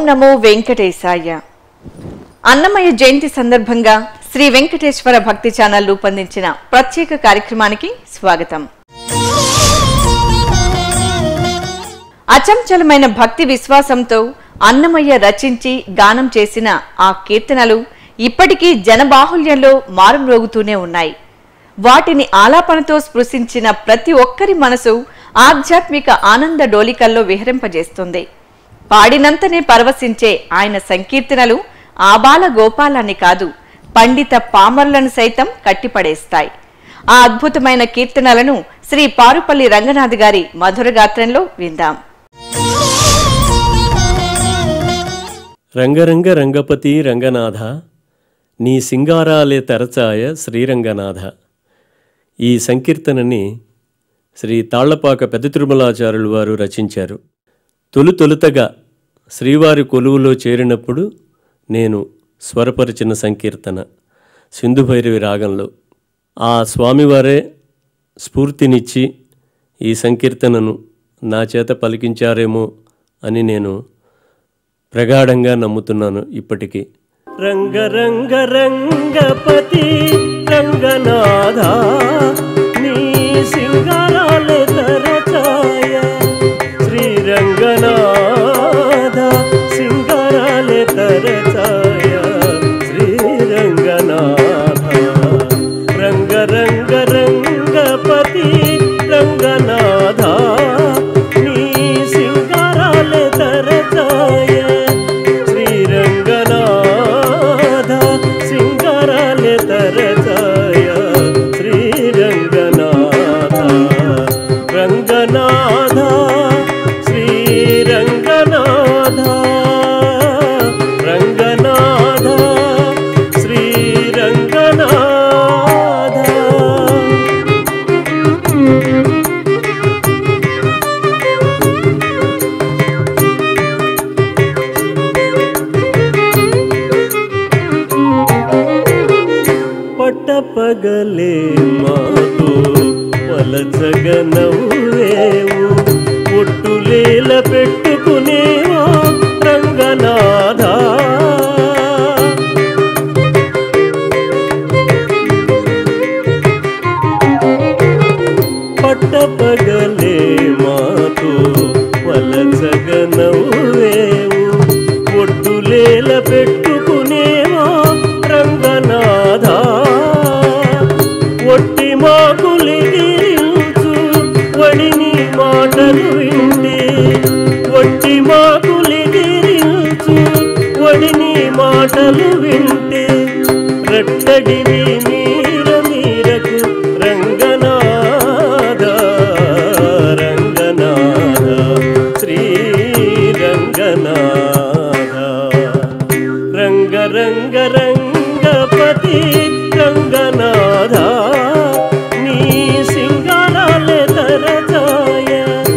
నమో వెంకటేశాయ అన్నమయ్య జయంతి సందర్భంగా శ్రీ వెంకటేశ్వర భక్తి ఛానల్ రూపొందించిన ప్రత్యేక కార్యక్రమానికి స్వాగతం అచంచలమైన భక్తి విశ్వాసంతో అన్నమయ్య రచించి గానం చేసిన ఆ కీర్తనలు ఇప్పటికీ జనబాహుల్యంలో మారుమ్రోగుతూనే ఉన్నాయి వాటిని ఆలాపనతో స్పృశించిన ప్రతి ఒక్కరి మనసు ఆధ్యాత్మిక ఆనంద డోలికల్లో విహరింపజేస్తుంది పాడినంతనే పరవశించే ఆయన సంకీర్తనలు ఆబాల గోపాలాన్ని కాదు పండిత పామరులను సైతం కట్టిపడేస్తాయి ఆ అద్భుతమైన కీర్తనలను శ్రీ పారుపల్లి రంగనాథ్ గారి మధుర గాత్రంలో విందాం రంగరంగ రంగపతి రంగనాథ నీ సింగారాలే తెరచాయ శ్రీరంగనాథ ఈ సంకీర్తనని శ్రీ తాళ్లపాక పెద్ద తిరుమలాచార్యులు వారు రచించారు తొలి తొలుతగా శ్రీవారి కొలువులో చేరినప్పుడు నేను స్వరపరిచిన సంకీర్తన సింధుభైరవి రాగంలో ఆ స్వామివారే స్ఫూర్తినిచ్చి ఈ సంకీర్తనను నా చేత పలికించారేమో అని నేను ప్రగాఢంగా నమ్ముతున్నాను ఇప్పటికీ రంగ రంగ రంగపతి రంగనాథ నీ సింగారాలే తరచాయ శ్రీ రంగనాథ సింగారాలే తరచాయ శ్రీ రంగనాథ రంగ రంగ రంగపతి రంగనాథ నీ సింగారాలే తరచాయ శ్రీరంగనాథ సింగారాలే తరచాయ శ్రీరంగనాథ రంగనాథ శ్రీరంగనాథ రంగనాథ శ్రీరంగనాథ పట్టపగలే మాతో వలసగ నవ్వేవు ఒట్టులేల పెట్టుకునేవా రంగనాథ పట్టపగలే మాతో వలసగ నవ్వేవు ఒట్టులేల పెట్టుకునేవా రంగనాథ ఒట్టి మాకులిగిరించు వడిని మాటలు వింటే ఒట్టి మాకులిగిరించు వడిని మాటలు వింటే రట్టడివి మీర మీరకు రంగనాథ రంగనాథ శ్రీ రంగనాథ రంగ రంగ రంగపతి రంగనాథ నీ సింగారాలే తరచాయ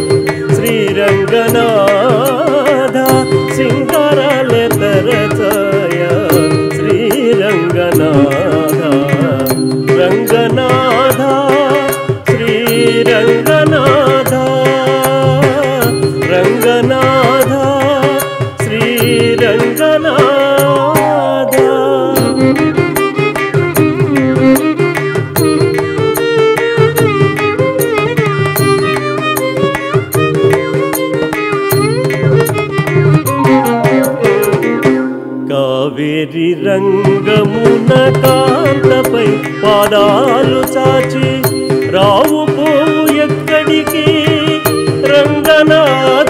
శ్రీరంగనాథ సింగారాలే తరచాయ శ్రీరంగనాథ రంగనాథ శ్రీరంగనాథ రంగనాథ శ్రీరంగనాథ కావేరి రంగమున కాంతపై పాదాలు చాచి రావు పోవు ఎక్కడికి రంగనాథ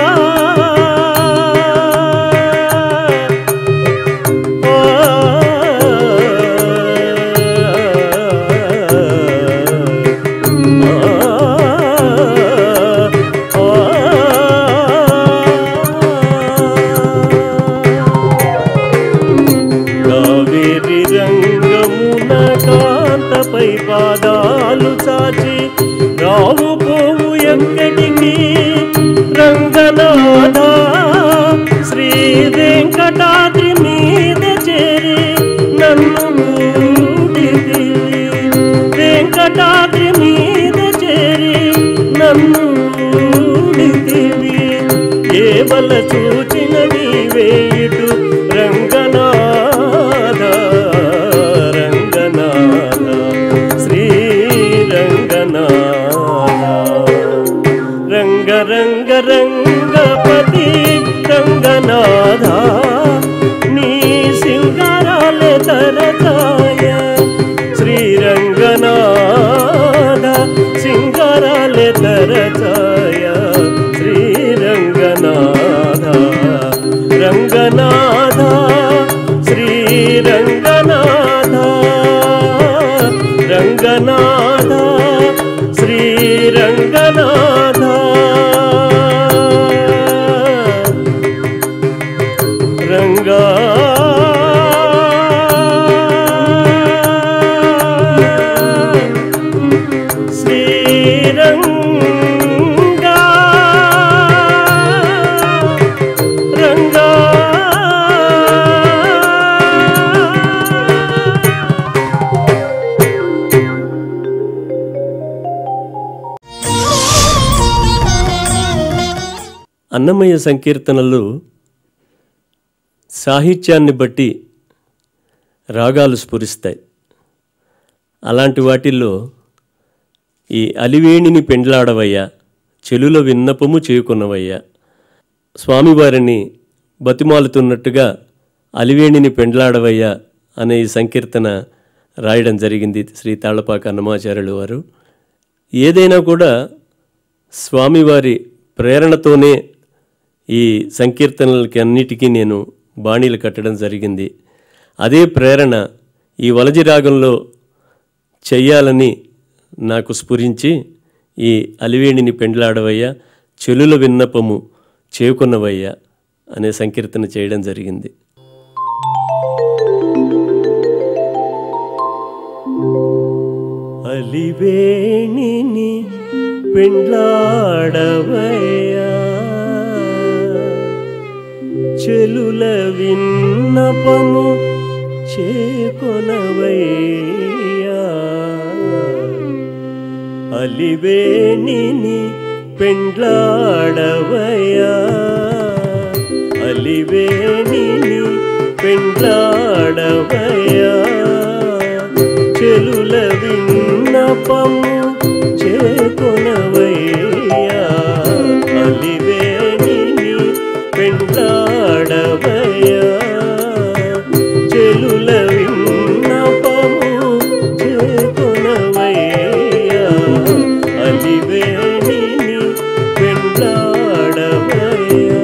కావేరి రంగమున కాంతపై పాదాలు చాచి రావు పోవు ఎక్కడికి రంగనాథ శ్రీ వెంకటాద్రి మీద చేరి నన్ను మూడితివి వెంకటాద్రి మీద చేరి నన్ను మూడితివి కేవల చూచిన నీ వేయుడు రంగనాథ రంగనాథ శ్రీ రంగనాథ రంగ రంగ రంగపతి రంగనాథ నీ సింగారాలే తరతాయ శ్రీరంగనాథ సింగారాలే తరతాయ శ్రీరంగనాథ రంగనాథ శ్రీరంగనాథ రంగనాథ శ్రీరంగనాథ రంగా శ్రీరంగా రంగా అన్నమయ్య సంకీర్తనలు సాహిత్యాన్ని బట్టి రాగాలు స్ఫురిస్తాయి అలాంటి వాటిల్లో ఈ అలివేణిని పెండ్లాడవయ్యా చెలుల విన్నపము చేయుకున్నవయ్యా స్వామివారిని బతిమాలుతున్నట్టుగా అలివేణిని పెండ్లాడవయ్యా అనే ఈ సంకీర్తన రాయడం జరిగింది శ్రీ తాళ్లపాక అన్నమాచార్యులు వారు ఏదైనా కూడా స్వామివారి ప్రేరణతోనే ఈ సంకీర్తనలకి అన్నిటికీ నేను బాణీలు కట్టడం జరిగింది అదే ప్రేరణ ఈ వలజి రాగంలో చెయ్యాలని నాకు స్ఫురించి ఈ అలివేణిని పెండ్లాడవయ్యా చెలుల విన్నపము చేకున్నవయ్యా అనే సంకీర్తన చేయడం జరిగింది అలివేణిని పెండ్లాడవయ్యా చెలుల విన్నపము చేకొనవయ్యా అలివేణిని పెండ్లాడవయ్యా అలివేణిని పెండ్లాడవయ్యా చెలుల విన్నపము చేకొనవయ్యా అలివేణిని పెండ్లాడవయ్యా చెలుల విన్నపము చేకొనవయ్యా అలివేణిని పెండ్లాడవయ్యా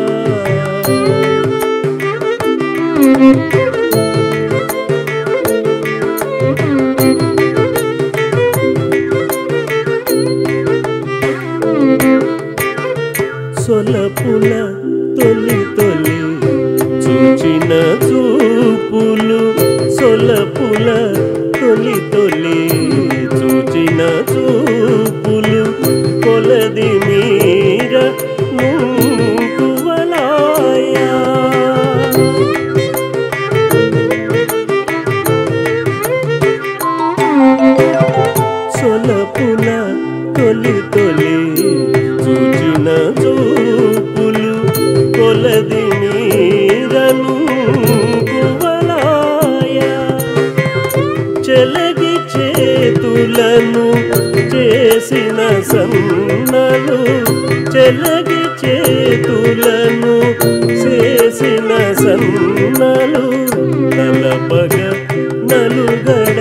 సొలపుల తొలి తొలి చూచిన చూపులు సొలపుల తొలి తొలి చూచిన చూపులు కొలది మీర ముంకువలాయా సొలపుల తొలి తొలి చూచిన చూపులు కొలది మీరను కువలాయ చెలగి చేతులను చేసిన సన్నలు చెలగి చేతులను చేసిన సన్నలు తలపగ నలుగడ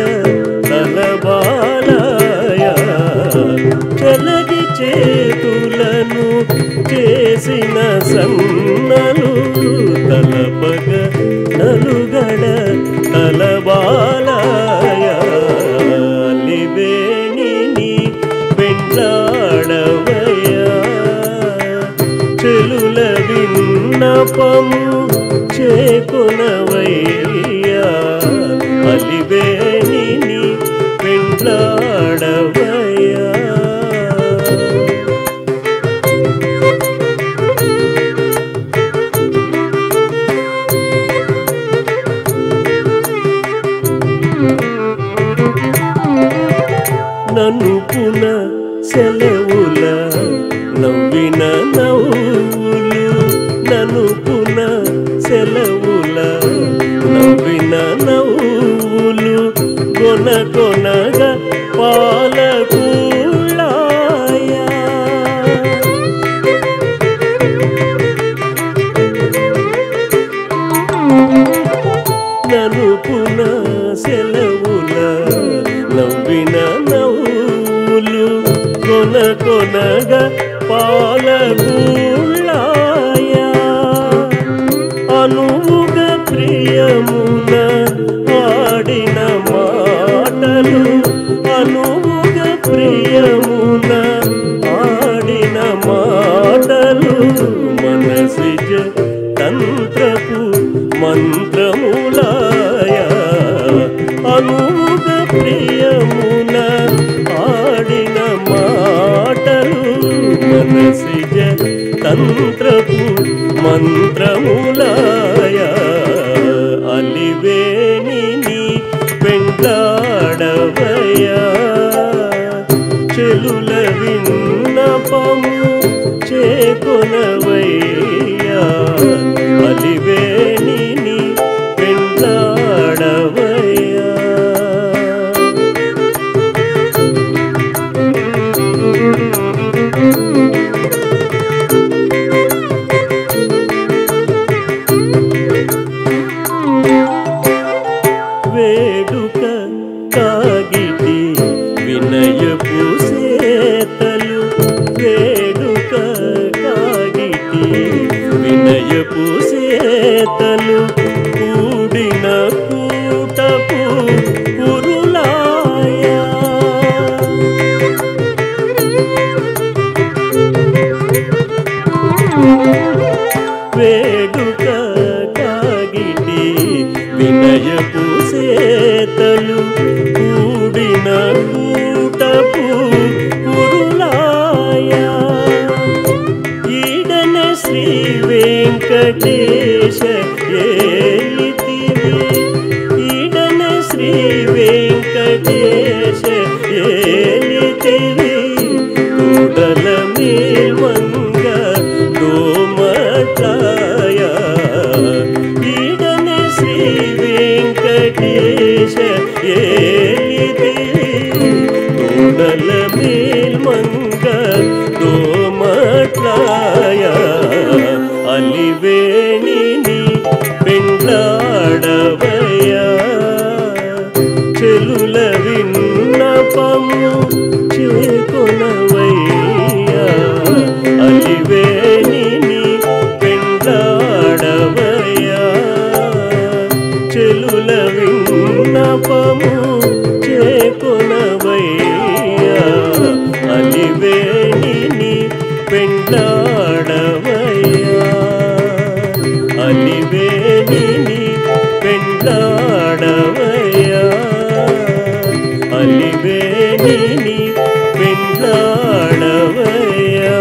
తలబాలయ చెలగి చేతులను చేసిన సన్నలు తలపగ నలుగడ తలబాలయ లివేణిని పెండ్లాడవయ్యా చెలుల విన్నపము చేకొనవయ్యా అలివేణిని పెండ్లాడవయ్యా నన్ను పున సెలవుల నవ్విన నవ్వులు నన్ను పున సెలవుల నవ్విన నవ్వులు కొన కొనగా పాలకూళ్ళాయా నలుపున సెలవుల నవ్విన నవ్వులు కొన కొనగా పాలకూళ్ళాయా అనువుగ ప్రియమున ఆడిన మాటలు అనువుగ ప్రియమున ఆడిన మాటలు మనసిజ తంత్రపు మంత్రములాయ అనువుగ ప్రియమున ఆడిన మాటలు మనసిజ తంత్రపు మంత్రములాయ అలివేణిని పెండాడవయా చెలుల విన్నపము చేకొనవయ్యా అలివేణిని పెండాడవయ్యా వేడుక కాగిటి వినయపు సేతలు వేడుక కాగిటి వినయపు సేతలు కూడిన కూటపు కురులాయా వేడుక కాగిటి వినయపు సేతలు కూడిన కూటపు కురులాయా ఈడన శ్రీ వెంకటేశ ఏలితివి ఈడన శ్రీ వెంకటేశ ఏలితివి కూడల మేల్మంగ దోమటాయ ఈడన శ్రీ వెంకటేశ ఏలితివి కూడల మేల్మంగ దోమట్లాయ అలివేణిని పెండ్లాడవయా చెలుల విన్నపము చేకొనవయ్యా అలివేణిని పెండ్లాడవయా చెలుల విన్నపము చేకొనవయ్యా అలివేణిని పెండ్లాడవయ్యా అలివేణిని పెండ్లాడవయ్యా అలివేణిని పెండ్లాడవయ్యా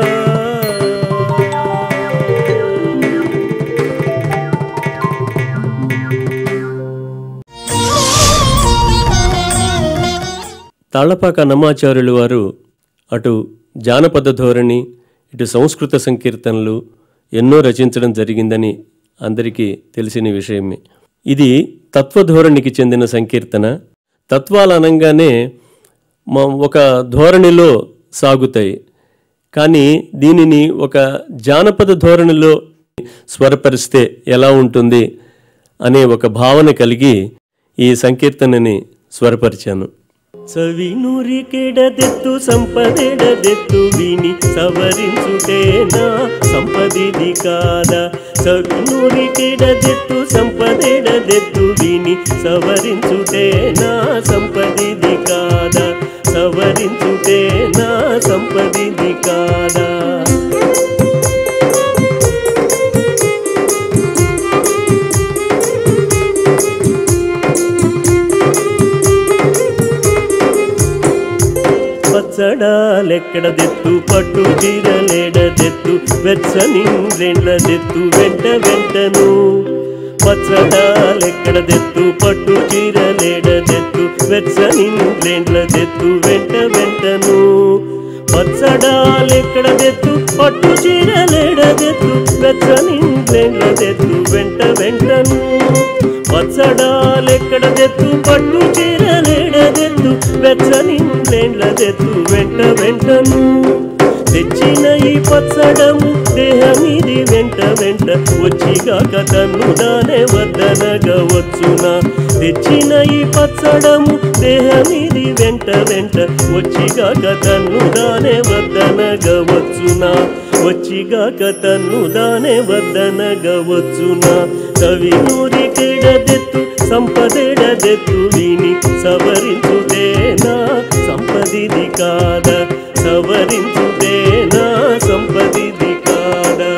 తాళ్లపాక నమ్మాచార్యులు వారు అటు జానపద ధోరణి ఇటు సంస్కృత సంకీర్తనలు ఎన్నో రచించడం జరిగిందని అందరికీ తెలిసిన విషయమే ఇది తత్వధోరణికి చెందిన సంకీర్తన తత్వాలు అనగానే మా ఒక ధోరణిలో సాగుతాయి కానీ దీనిని ఒక జానపద ధోరణిలో స్వరపరిస్తే ఎలా ఉంటుంది అనే ఒక భావన కలిగి ఈ సంకీర్తనని స్వరపరిచాను సవినురికెడదెత్తు సంపదెడదెత్తు విని సవరించుటేనా సంపదిది కాదా సవినురికెడదెత్తు సంపదెడదెత్తు విని సవరించుటేనా సంపదిది కాదా సవరించుటేనా సంపదిది కాదా పచ్చడాలెక్కడదెత్తు పట్టు చీరలేడదెత్తు వెచ్చనిండ్లెండ్లదెత్తు వెంట వెంటను పచ్చడాలెక్కడదెత్తు పట్టు చీరలేడదెత్తు వెచ్చనిండ్లెండ్లదెత్తు వెంట వెంటను పచ్చడాలెక్కడదెత్తు పట్టు చీరలేడదెత్తు వెచ్చనిండ్లెండ్లదెత్తు వెంట పట్టులేండ్లదెత్తు వెంట వెంటను తెచ్చిన ఈ పచ్చడము దేహమిది వెంట వెంట వచ్చిగాక తన్ను దానే వద్దనగా వచ్చునా తెచ్చిన ఈ పచ్చడము దేహమిది వెంట వెంట వచ్చిగాక తన్ను దానే వద్దనగా వచ్చునా వచ్చిగాక తన్ను దానే వద్దనగా వచ్చునా కవి నూరి కెడదెత్తు సంపదెడదెత్తు విని సవరించుటేనా సంపదిది కాదా సవరించుటేనా సంపదిది కాదా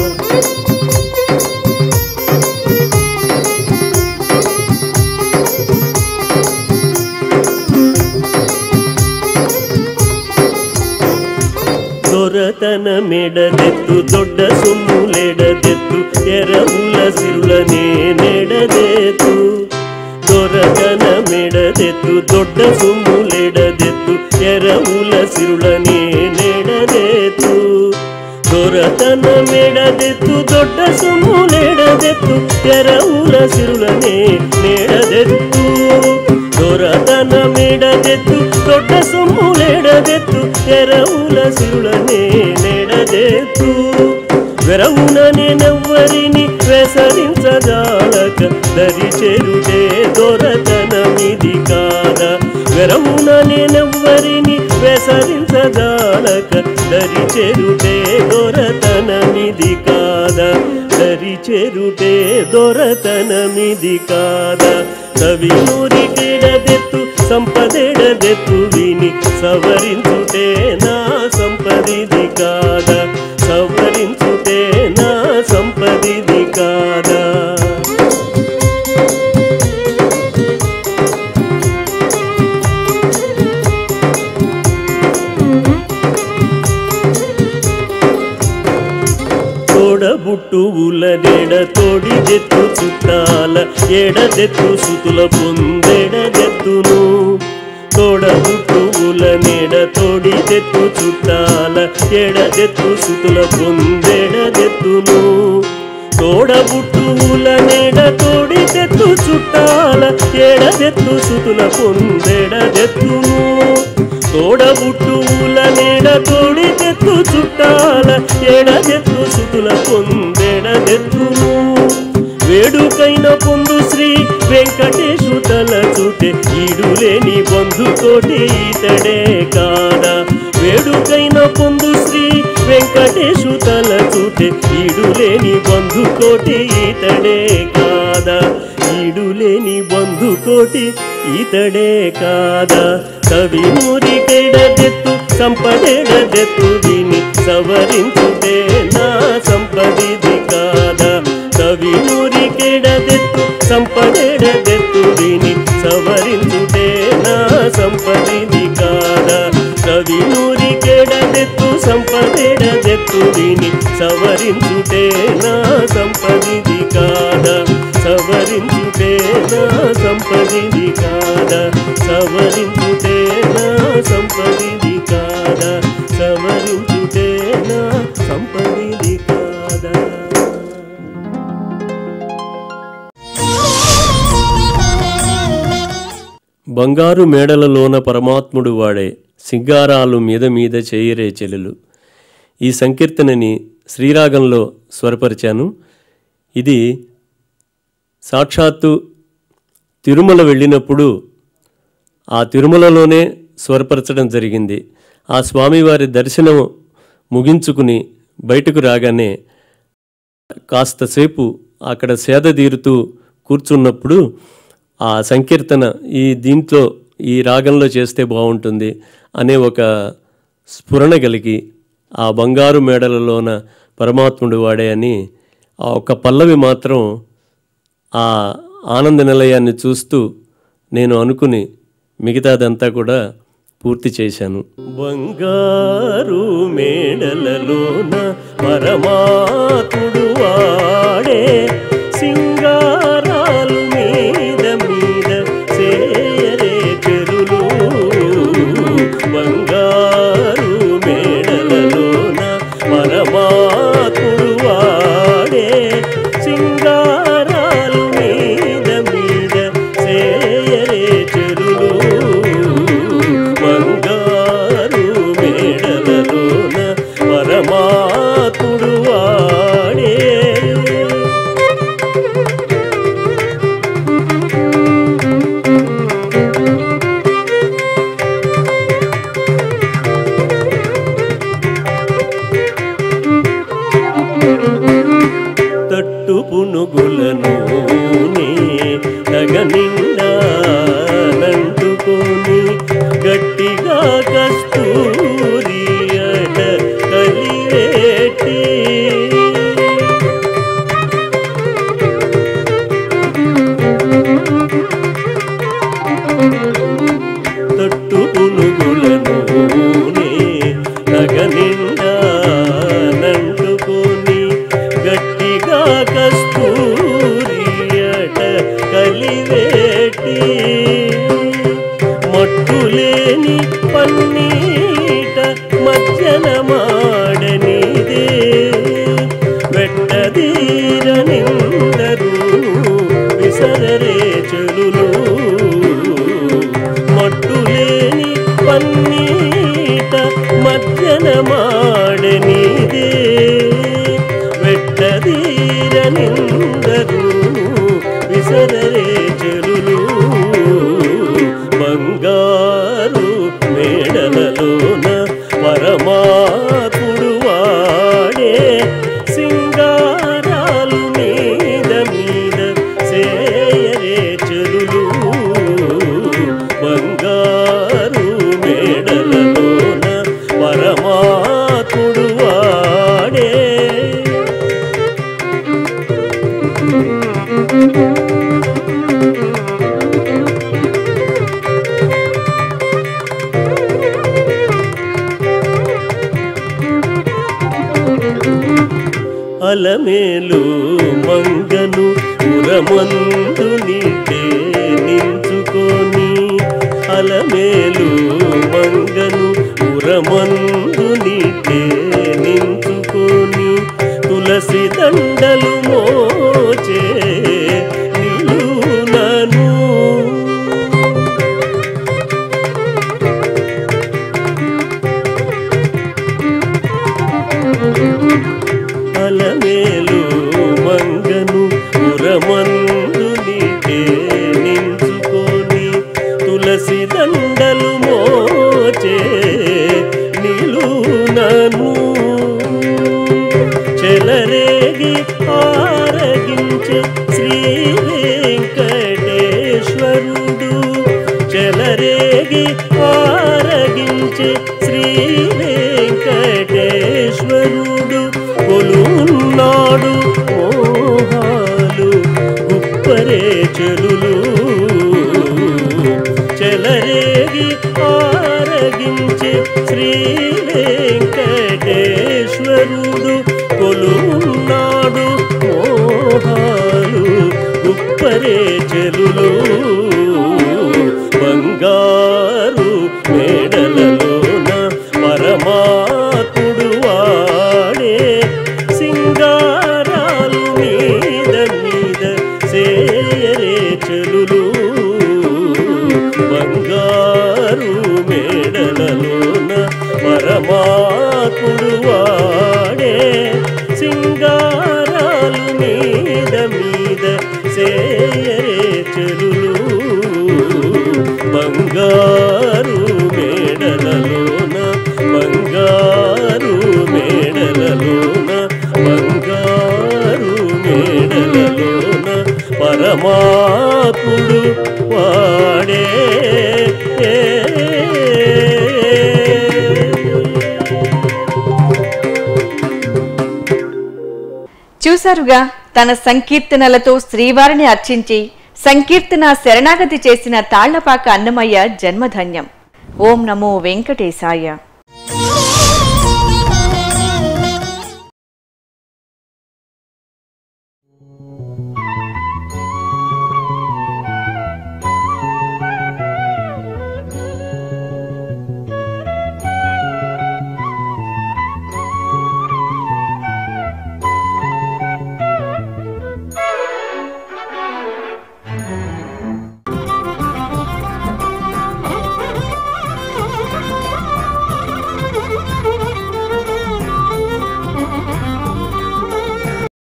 దొరతನ మెడదెత్తు దొడ్ಡ సొమ్ములెడదెత్తు ఎరవుల సిరులనే నెడదెత్తు దొరతన మెడదెత్తు దొడ్ಡ సొమ్ములెడదెత్తు ఎరవుల సిరులనే నెడదెత్తు దొరతన మెడదెత్తు దొడ్ಡ సొమ్ములెడదెత్తు ఎరవుల సిరులనే నెడదెత్తు దొరతన మెడదెత్తు దొడ్డ సొమ్ములెడదెత్తు ఎరవుల సిరులనే నెడదెత్తు వెరవున నేనెవ్వరిని వెసరించజాలక దరి చెరుడే దొరతనమిది కాదా వెరవున నేనెవ్వరిని వెసరించజాలక దరి చెరుడే దొరతనమిది కాదా దరి చెరుటే దొరతనమిది కాదా కవి నూరి కెడదెత్తు సంపదెడదెత్తు విని సవరించుటే నా సంపదిది కాదా సవరించుటే నా సంపదిది కాదా తోడబుట్టువులనెడ తోడిదెత్తు చుట్టాల ఎడదెత్తు సుతుల పొందెడదెత్తును తోడబుట్టువులనెడ తోడిదెత్తు చుట్టాల ఎడదెత్తు సుతుల పొందెడదెత్తును తోడబుట్టువులనెడ తోడిదెత్తు చుట్టాల ఎడదెత్తు సుతుల పొందెడదెత్తును తోడబుట్టువుల నేడ తోడితెత్తు చుట్టాల ఎడదెత్తు సుతుల పొందెడదెత్తును వేడుకైన పొందు శ్రీ వెంకటేశు తల చుటే ఈడులేని బంధుకోటి ఈతడే కాదా వేడుకైన పొందు శ్రీ వెంకటేశు తల చుటే ఈడులేని బంధుకోటి ఈతడే కాదా ఈడులేని బంధుకోటి ఈతడే కాదా కవి నూరి కెడదెత్తు సంపదెడదెత్తు దీని సవరించుటే నా సంపదిది కాదా కవి నూరి కెడదెత్తు సంపదెడదెత్తు దీని సవరించుటే నా సంపదిది కాదా కవి నూరి కెడదెత్తు సంపదెడదెత్తు దీని సవరించుటే నా సంపదిది కాదా సవరించుటే నా సంపదిది కాదా సవరించుటే నా సంపదిది కాదా సవరించుటే నా సంపదిది కాదా బంగారు మేడలలోన పరమాత్ముడు వాడే సింగారాలు మీద మీద చేయరే చెలులు ఈ సంకీర్తనని శ్రీరాగంలో స్వరపరిచాను ఇది సాక్షాత్తు తిరుమల వెళ్ళినప్పుడు ఆ తిరుమలలోనే స్వరపరచడం జరిగింది ఆ స్వామివారి దర్శనం ముగించుకుని బయటకు రాగానే కాస్తసేపు అక్కడ సేద తీరుతూ కూర్చున్నప్పుడు ఆ సంకీర్తన ఈ దీంట్లో ఈ రాగంలో చేస్తే బాగుంటుంది అనే ఒక స్ఫురణ కలిగి ఆ బంగారు మేడలలోన పరమాత్ముడు వాడే అని ఆ ఒక పల్లవి మాత్రం ఆ ఆనంద నిలయాన్ని చూస్తూ నేను అనుకుని మిగతాదంతా కూడా పూర్తి చేశాను బంగారు మేడలలోన పరమాత్ముడు వాడే సింగారాలు మీద మీద చేయరే చెరులు బంగారు మేడలలోన పరమాత్ముడు వాడే సింగారాలు మీద మీద చేయరే చెరులు బంగారు మేడలలోన పరమాత్ముడు వాడే తట్టు పునుగులను తగనిండా నంటుకొని గట్టిగా కస్తూరి అట కలివేటి తట్టు పునుగులను తగనిండా నంటుకొని గట్టిగా కస్తూరి అట కలివేటి మట్టులేని పన్నీట మజ్జన మాడనిదే వెట్టదీర నిందరు విసరరే చెలులు మట్టులేని పన్నీట మధ్యన మాడనిదే వెట్టదీర నిందరు విసరరే చెరులు బంగారు మేడలలోన పరమాత్ముడు వాడే సింగారాలు మీద మీద సేయరే చెరులు బంగారు మేడలలోన పరమాత్ముడు వాడే అలమేలు మంగను ఉరమందు నీటే నించుకొని అలమేలు మంగను ఉరమందు నీటే నించుకొని తులసి దండలు మోచే నిలునను అలమేలు మంగను ఉరమందు నీటే నించుకొని తులసి దండలు మోచే నిలునను చెలరేగి ఆరగించే శ్రీ వెంకటేశ్వరుడు చెలరేగి ఆరగించే శ్రీ వెంకటేశ్వరుడు కొలున్నాడు మోహాలు గుప్పరే చెలులు చెలరేగి ఆరగించే శ్రీ వెంకటేశ్వరుడు కొలున్నాడు మోహాలు గుప్పరే చెలులు బంగారు మేడలలోన పరమాత్ముడు వాడే సింగారాలు మీద మీద సేయరే చెలులు బంగారు మేడలలోన పరమాత్ముడు వాడే సింగారాలు మీద మీద సేయరే చెలులు బంగారు మేడలలోన బంగారు మేడలలోన బంగారు మేడలలోన పరమాత్ముడు వాడే చూశారుగా తన సంకీర్తనలతో శ్రీవారిని అర్చించి సంకీర్తన శరణాగతి చేసిన తాళ్లపాక అన్నమయ్య జన్మధన్యం ఓం నమో వెంకటేశాయ